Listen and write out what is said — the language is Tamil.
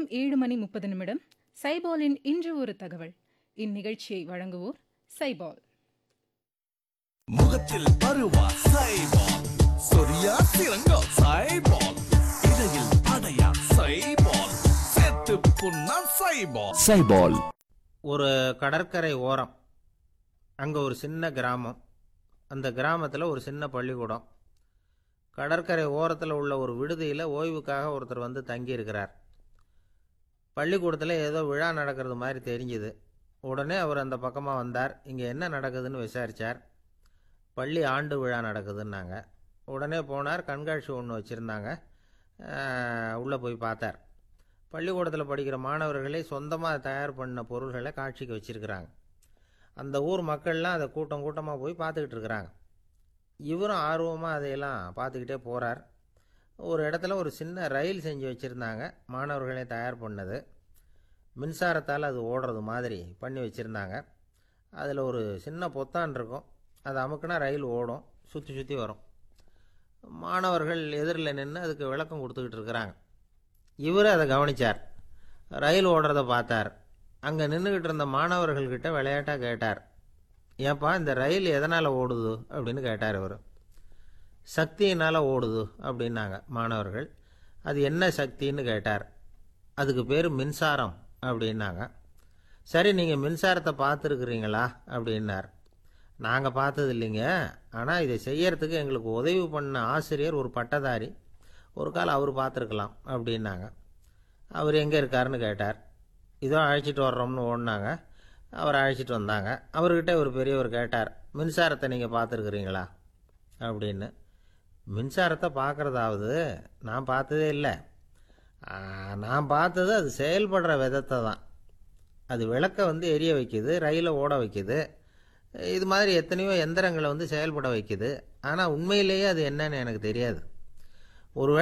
நேரம் ஏழு மணி முப்பது நிமிடம் சைபாலின் இன்று ஒரு தகவல் இந்நிகழ்ச்சியை வழங்குவோர் சைபால் முகத்தில் பருவா சைபால் சொரியா சிறங்கோ சைபால் இடையில் அடையா சைபால் செத்து புண்ணா சைபால் சைபால் ஒரு கடற்கரை ஓரம் அங்கே ஒரு சின்ன கிராமம் அந்த கிராமத்தில் ஒரு சின்ன பள்ளிக்கூடம் கடற்கரை ஓரத்தில் உள்ள ஒரு விடுதியில் ஓய்வுக்காக ஒருத்தர் வந்து தங்கியிருக்கிறார் பள்ளிக்கூடத்தில் ஏதோ விழா நடக்கிறது மாதிரி தெரிஞ்சுது உடனே அவர் அந்த பக்கமாக வந்தார் இங்கே என்ன நடக்குதுன்னு விசாரித்தார் பள்ளி ஆண்டு விழா நடக்குதுன்னாங்க உடனே போனார் கண்காட்சி ஒன்று வச்சுருந்தாங்க உள்ளே போய் பார்த்தார் பள்ளிக்கூடத்தில் படிக்கிற மாணவர்களே சொந்தமாக தயார் பண்ண பொருள்களை காட்சிக்கு வச்சுருக்கிறாங்க அந்த ஊர் மக்கள்லாம் அதை கூட்டம் கூட்டமாக போய் பார்த்துக்கிட்டு இருக்கிறாங்க இவரும் ஆர்வமாக அதையெல்லாம் பார்த்துக்கிட்டே போகிறார் ஒரு இடத்துல ஒரு சின்ன ரயில் செஞ்சு வச்சுருந்தாங்க மாணவர்களே தயார் பண்ணது மின்சாரத்தால் அது ஓடுறது மாதிரி பண்ணி வச்சுருந்தாங்க அதில் ஒரு சின்ன பொத்தான் இருக்கும் அதை அமுக்குனா ரயில் ஓடும் சுற்றி சுற்றி வரும் மாணவர்கள் எதிரில் நின்று அதுக்கு விளக்கம் கொடுத்துக்கிட்டு இருக்கிறாங்க இவர் அதை கவனித்தார் ரயில் ஓடுறத பார்த்தார் அங்கே நின்றுக்கிட்டு இருந்த மாணவர்கள்கிட்ட விளையாட்டாக கேட்டார் ஏப்பா இந்த ரயில் எதனால் ஓடுது அப்படின்னு கேட்டார் இவர் சக்தியினால் ஓடுது அப்படின்னாங்க மாணவர்கள் அது என்ன சக்தின்னு கேட்டார் அதுக்கு பேர் மின்சாரம் அப்படின்னாங்க சரி நீங்கள் மின்சாரத்தை பார்த்துருக்குறீங்களா அப்படின்னார் நாங்கள் பார்த்தது இல்லைங்க ஆனால் இதை செய்யறதுக்கு எங்களுக்கு உதவி பண்ண ஆசிரியர் ஒரு பட்டதாரி ஒரு காலம் அவர் பார்த்துருக்கலாம் அப்படின்னாங்க அவர் எங்கே இருக்காருன்னு கேட்டார் இதோ அழைச்சிட்டு வர்றோம்னு ஓடினாங்க அவர் அழைச்சிட்டு வந்தாங்க அவர்கிட்ட ஒரு பெரியவர் கேட்டார் மின்சாரத்தை நீங்கள் பார்த்துருக்குறீங்களா அப்படின்னு மின்சாரத்தை பார்க்குறதாவது நான் பார்த்ததே இல்லை ஆ, நான் பார்த்தது அது செயல்படுற விதத்தை தான் அது விளக்கை வந்து எரிய வைக்குது ரயிலை ஓட வைக்குது இது மாதிரி எத்தனையோ எந்திரங்களை வந்து செயல்பட வைக்குது ஆனால் உண்மையிலேயே அது என்னன்னு எனக்கு தெரியாது ஒருவேளை